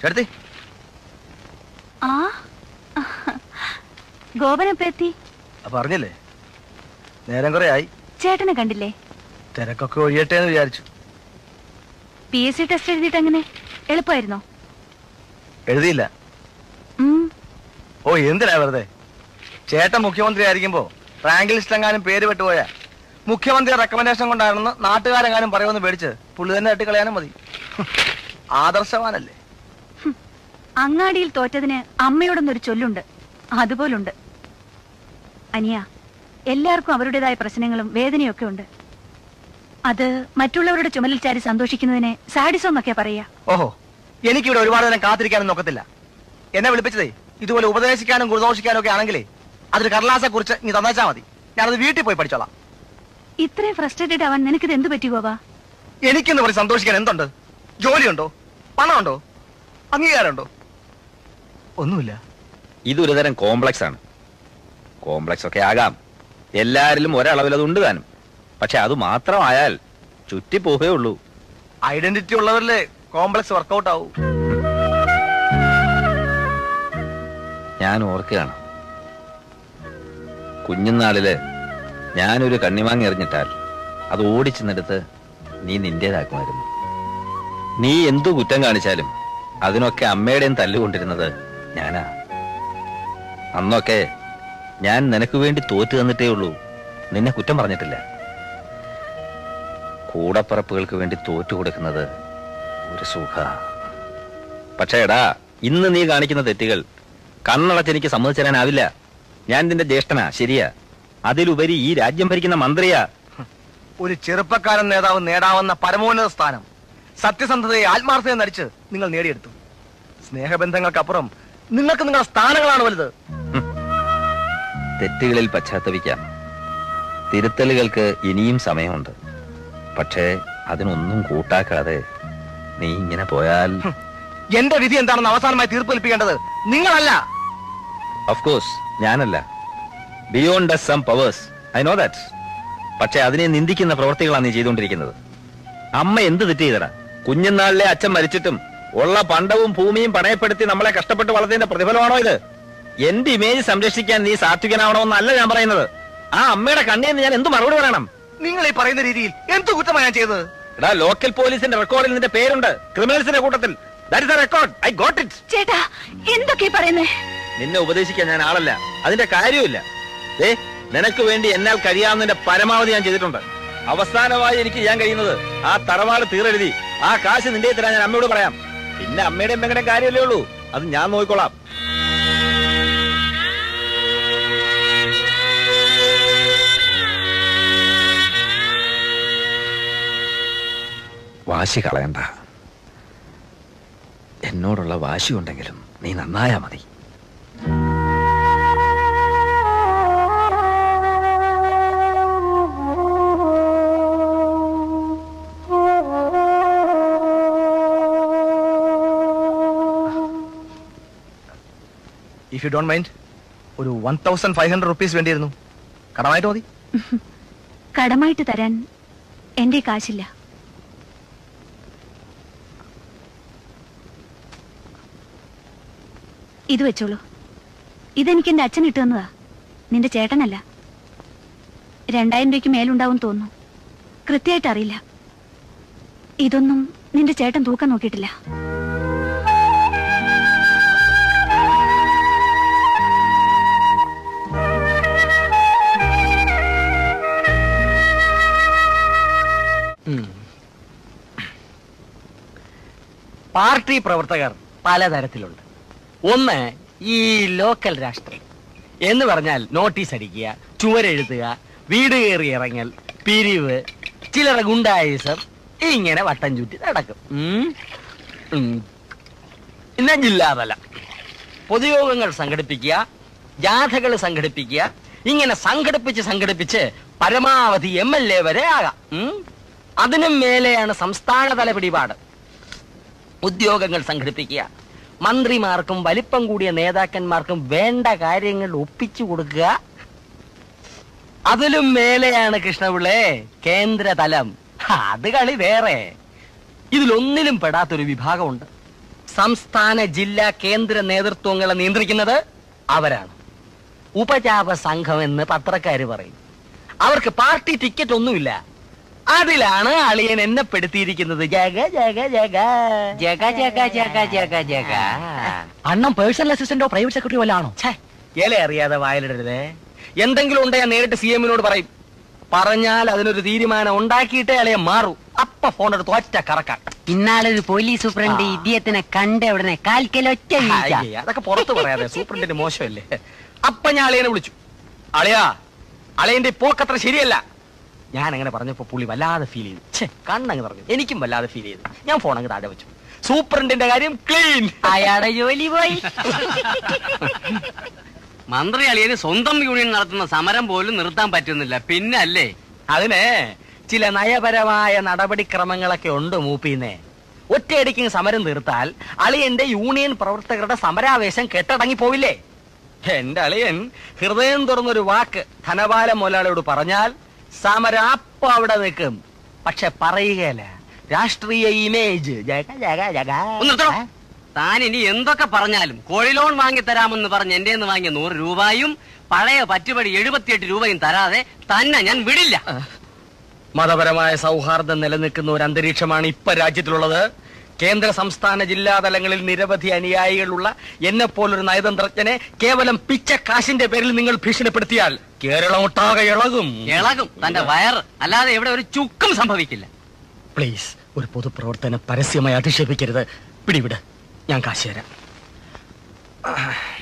എടുത്തി ആ ഗോപനപ്പ എത്തി അപ്പൊ അറിഞ്ഞില്ലേ നേരം കുറെ ആയി ചേട്ടനെ കണ്ടില്ലേ തിരക്കൊക്കെ ഒഴിയട്ടെ എന്ന് വിചാരിച്ചു പി എസ് സി ടെസ്റ്റ് എഴുതിയിട്ട് എങ്ങനെ എളുപ്പമായിരുന്നോ എഴുതിയില്ല ഉം, ഓ എന്തിനാ വെറുതെ ചേട്ടൻ മുഖ്യമന്ത്രി ആയിരിക്കുമ്പോ റാങ്ക് ലിസ്റ്റ് എങ്ങാനും പേര് വിട്ടുപോയാ മുഖ്യമന്ത്രി റെക്കമെൻഡേഷൻ കൊണ്ടാണെന്ന് നാട്ടുകാരെങ്ങാനും പറയുമെന്ന് പേടിച്ച് പുള്ളി തന്നെ തട്ടിക്കളയാനും മതി ആദർശവാനല്ലേ അങ്ങാടിയിൽ തോറ്റതിന് അമ്മയോടൊന്നൊരു ചൊല്ലുണ്ട് അതുപോലുണ്ട് അനിയ എല്ലാവർക്കും അവരുടേതായ പ്രശ്നങ്ങളും വേദനയൊക്കെ ഉണ്ട് അത് മറ്റുള്ളവരുടെ ചുമലിൽ ചാരി സന്തോഷിക്കുന്നതിനെ സാഡിസം എന്നൊക്കെയാ പറയാ ഓഹോ എനിക്കിവിടെ ഒരുപാട് നേരം കാത്തിരിക്കാനും നോക്കത്തില്ല എന്നെ വിളിപ്പിച്ചതേ ഇതുപോലെ ഉപദേശിക്കാനും ഗുരുദോഷിക്കാനും ഒക്കെ ആണെങ്കിലേ അതൊരു കടലാസെ കുറിച്ച് നീ തന്നേച്ചാ മതി ഞാനത് വീട്ടിൽ പോയി പഠിച്ചോളാം ഇത്രയും ഫ്രസ്ട്രേറ്റഡ് ആവാൻ നിനക്കിത് എന്ത് പറ്റി ഗോവ എനിക്കെന്ന് പറഞ്ഞ് സന്തോഷിക്കാൻ എന്തുണ്ട് ജോലിയുണ്ടോ പണമുണ്ടോ അംഗീകാരമുണ്ടോ ഒന്നുമില്ല ഇതൊരു തരം കോംപ്ലക്സ് ആണ് കോംപ്ലക്സ് ഒക്കെ ആകാം എല്ലാരിലും ഒരളവിൽ അത് ഉണ്ട് താനും പക്ഷെ അത് മാത്രമായാൽ ചുറ്റിപ്പോകേ ഉള്ളൂ ഐഡന്റിറ്റി ഉള്ളവരിലെ കോംപ്ലക്സ് വർക്കൗട്ട് ആവൂ ഞാൻ ഓർക്കുകയാണ് കുഞ്ഞുനാളില് ഞാനൊരു കണ്ണിമാങ്ങ എറിഞ്ഞിട്ടാൽ അത് ഓടിച്ചെന്നെടുത്ത് നീ നിന്റേതാക്കുമായിരുന്നു നീ എന്തു കുറ്റം കാണിച്ചാലും അതിനൊക്കെ അമ്മയുടെയും തല്ലുകൊണ്ടിരുന്നത് ഞാനാ അന്നൊക്കെ ഞാൻ നിനക്ക് വേണ്ടി തോറ്റു തന്നിട്ടേ ഉള്ളൂ നിന്നെ കുറ്റം പറഞ്ഞിട്ടില്ല കൂടപ്പറപ്പുകൾക്ക് വേണ്ടി തോറ്റു കൊടുക്കുന്നത് ഒരു സുഖ പക്ഷേ എടാ ഇന്ന് നീ കാണിക്കുന്ന തെറ്റുകൾ കണ്ണടച്ച് എനിക്ക് സമ്മതിച്ചു തരാനാവില്ല ഞാൻ നിന്റെ ജ്യേഷ്ഠനാ ശരിയാ അതിലുപരി ഈ രാജ്യം ഭരിക്കുന്ന മന്ത്രിയാ ഒരു ചെറുപ്പക്കാരൻ നേതാവ് നേടാവുന്ന പരമോന്നത സ്ഥാനം സത്യസന്ധതയെ ആത്മാർത്ഥതയെ നടിച്ച് നിങ്ങൾ നേടിയെടുത്തു സ്നേഹബന്ധങ്ങൾക്കപ്പുറം നിങ്ങൾക്ക് നിങ്ങളുടെ സ്ഥാനങ്ങളാണ് വലുത് തെറ്റുകളിൽ പശ്ചാത്തപിക്കാം തിരുത്തലുകൾക്ക് ഇനിയും സമയമുണ്ട് പക്ഷേ അതിനൊന്നും കൂട്ടാക്കാതെ നീ ഇങ്ങനെ പോയാൽ എന്റെ വിധി എന്താണെന്ന് അവസാനമായി തീർപ്പ് കൽപ്പിക്കേണ്ടത് നിങ്ങളല്ല ഓഫ് കോഴ്സ് ഞാനല്ല beyond some powers I know that പക്ഷെ അതിനെ നിന്ദിക്കുന്ന പ്രവൃത്തികളാണ് നീ ചെയ്തുകൊണ്ടിരിക്കുന്നത് അമ്മ എന്ത് തെറ്റ് ചെയ്തടാ കുഞ്ഞുനാളിലെ അച്ഛൻ മരിച്ചിട്ടും ഉള്ള പണ്ടവും ഭൂമിയും പണയപ്പെടുത്തി നമ്മളെ കഷ്ടപ്പെട്ട് വളർത്തിയതിന്റെ പ്രതിഫലമാണോ ഇത് എന്റെ ഇമേജ് സംരക്ഷിക്കാൻ നീ സാത്വികനാവണമെന്നല്ല ഞാൻ പറയുന്നത് ആ അമ്മയുടെ കണ്ണിന്ന് ഞാൻ എന്ത് മറുപടി പറയണം നിങ്ങൾ ഈ പറയുന്ന രീതിയിൽ എന്ത് കുറ്റമാണ് ഞാൻ ചെയ്തത് എടാ ലോക്കൽ പോലീസിന്റെ റെക്കോർഡിൽ നിന്റെ പേരുണ്ട് ക്രിമിനൽസിന്റെ കൂട്ടത്തിൽ that is a record I got it ചേട്ടാ എന്തൊക്കെ പറയുന്നേ നിന്നെ ഉപദേശിക്കാൻ ഞാൻ ആളല്ല അതിന്റെ കാര്യമില്ല ഏ നിനക്ക് വേണ്ടി എന്നാൽ കഴിയാവുന്നതിന്റെ പരമാവധി ഞാൻ ചെയ്തിട്ടുണ്ട് അവസാനമായി എനിക്ക് ചെയ്യാൻ കഴിയുന്നത് ആ തറവാട് തീരെഴുതി ആ കാശ് നിന്റെ തരാൻ ഞാൻ അമ്മയോട് പറയാം പിന്നെ അമ്മയുടെയും പെങ്ങളുടെയും കാര്യമല്ലേ ഉള്ളൂ അത് ഞാൻ നോക്കിക്കോളാം വാശി കളയണ്ട എന്നോടുള്ള വാശി ഉണ്ടെങ്കിലും നീ നന്നായാ മതി ഇഫ് യു ഡോണ്ട് മൈൻഡ് ഒരു one thousand five hundred rupees വേണ്ടിയിരുന്നു കടമായിട്ട് മതി കടമായിട്ട് തരാൻ എന്റെ കാശില്ല ഇത് വെച്ചോളൂ ഇതെനിക്ക് എന്റെ അച്ഛൻ ഇട്ടു തന്നതാ നിന്റെ ചേട്ടനല്ല രണ്ടായിരം രൂപയ്ക്ക് മേലുണ്ടാവും തോന്നുന്നു കൃത്യമായിട്ട് അറിയില്ല ഇതൊന്നും നിന്റെ ചേട്ടൻ തൂക്കം നോക്കിയിട്ടില്ല പാർട്ടി പ്രവർത്തകർ പലതരത്തിലുണ്ട് ഒന്ന് ഈ ലോക്കൽ രാഷ്ട്രീയം എന്ന് പറഞ്ഞാൽ നോട്ടീസ് അടിക്കുക ചുവരെഴുതുക വീട് കയറി ഇറങ്ങൽ പിരിവ് ചിലർ ഗുണ്ടായുസം ഇങ്ങനെ വട്ടം ചുറ്റി നടക്കും ഉം. ഉം. പിന്നെ ജില്ലാതലം പൊതുയോഗങ്ങൾ സംഘടിപ്പിക്കുക ജാഥകൾ സംഘടിപ്പിക്കുക ഇങ്ങനെ സംഘടിപ്പിച്ച് സംഘടിപ്പിച്ച് പരമാവധി എം എൽ എ വരെ ആകാം ഉം. അതിനും മേലെയാണ് സംസ്ഥാനതല പിടിപാട് ഉദ്യോഗങ്ങൾ സംഘടിപ്പിക്കുക മന്ത്രിമാർക്കും വലിപ്പം കൂടിയ നേതാക്കന്മാർക്കും വേണ്ട കാര്യങ്ങൾ ഒപ്പിച്ചു കൊടുക്കുക അതിലും മേലെയാണ് കൃഷ്ണപിള്ളേ കേന്ദ്രതലം ഹാ, അത് കളി വേറെ ഇതിലൊന്നിലും പെടാത്തൊരു വിഭാഗമുണ്ട് സംസ്ഥാന ജില്ലാ കേന്ദ്ര നേതൃത്വങ്ങളെ നിയന്ത്രിക്കുന്നത് അവരാണ് ഉപജാപ സംഘം എന്ന് പത്രക്കാര് പറയും അവർക്ക് പാർട്ടി ടിക്കറ്റ് ഒന്നുമില്ല അതിലാണ് അളിയൻ എന്നെ പെടുത്തിയിരിക്കുന്നത് ജഗ ജഗ ജഗ ജഗ ജഗ ജഗ ജഗ ജഗ അണ്ണം പേഴ്സണൽ അസിസ്റ്റന്റോ പ്രൈവറ്റ് സെക്രട്ടറി വല്ലാണോ ഇല അറിയാതെ വായിലിടരുതേ എന്തെങ്കിലും ഉണ്ടെ ഞാൻ നേരിട്ട് സി എമ്മിനോട് പറയും പറഞ്ഞാൽ അതിനൊരു തീരുമാനം ഉണ്ടാക്കിയിട്ടേ അളിയെ മാറൂ അപ്പ ഫോൺ എടുത്ത് ഒറ്റ കറക്കാൻ ഇന്നാളൊരു പോലീസ് സൂപ്രണ്ട് ആ. ഇദ്ദേഹത്തിനെ കണ്ട ഉടനെ കാൽക്കലൊറ്റ വീഴ്ച അയ്യേ, അതൊക്കെ പുറത്ത് പറയാതെ സൂപ്രണ്ടിന്റെ മോശമല്ലേ അപ്പൊ ഞാൻ അളിയനെ വിളിച്ചു അളിയാ അളിയന്റെ പോക്കത്ര ശരിയല്ല ഞാൻ അങ്ങനെ പറഞ്ഞപ്പോ പുള്ളി വല്ലാതെ ഫീൽ ചെയ്തു ഛേ കണ്ണങ്ങ് പറഞ്ഞു എനിക്കും വല്ലാതെ ഫീൽ ചെയ്തു ഞാൻ ഫോൺ അങ്ങ് താഴെ വെച്ചു സൂപ്രണ്ടിന്റെ കാര്യം ക്ലീൻ അയാളുടെ ജോലി പോയി മന്ത്രി അളിയന് സ്വന്തം യൂണിയൻ നടത്തുന്ന സമരം പോലും നിർത്താൻ പറ്റുന്നില്ല പിന്നെ അല്ലേ അതിന് ചില നയപരമായ നടപടിക്രമങ്ങളൊക്കെ ഉണ്ട് മൂപ്പീന്നെ ഒറ്റയടിക്ക് സമരം തീർത്താൽ അളിയന്റെ യൂണിയൻ പ്രവർത്തകരുടെ സമരാവേശം കെട്ടടങ്ങി പോവില്ലേ എന്റെ അളിയൻ ഹൃദയം തുറന്നൊരു വാക്ക് ധനപാല മുതലാളിയോട് പറഞ്ഞാൽ സമരം അപ്പൊ അവിടെ നിൽക്കും പക്ഷെ പറയുകയല്ല രാഷ്ട്രീയ ഇമേജ് ജഗ ജഗ ജഗ ഒന്ന് നിർത്തണോ? താൻ ഇനി എന്തൊക്കെ പറഞ്ഞാലും കോഴി ലോൺ വാങ്ങി തരാമെന്ന് പറഞ്ഞ് എന്റെ നിന്ന് വാങ്ങിയ നൂറ് രൂപയും പഴയ പറ്റുപടി എഴുപത്തിയെട്ട് രൂപയും തരാതെ തന്നെ ഞാൻ വിടില്ല മതപരമായ സൗഹാർദ്ദം നിലനിൽക്കുന്ന ഒരു അന്തരീക്ഷമാണ് ഇപ്പൊ രാജ്യത്തിലുള്ളത് കേന്ദ്ര സംസ്ഥാന ജില്ലാ തലങ്ങളിൽ നിരവധി അനുയായികളുള്ള എന്നെ പോലൊരു നയതന്ത്രജ്ഞനെ കേവലം പിച്ച കാശിന്റെ പേരിൽ നിങ്ങൾ ഭീഷണിപ്പെടുത്തിയാൽ കേരളം ഒട്ടാകെ ഇളകും ഇളകും തന്റെ വയറ് അല്ലാതെ ഇവിടെ ഒരു ചുക്കും സംഭവിക്കില്ല പ്ലീസ് ഒരു പൊതുപ്രവർത്തനം പരസ്യമായി അധിക്ഷേപിക്കരുത് പിടിവിട് ഞാൻ കാശ് തരാം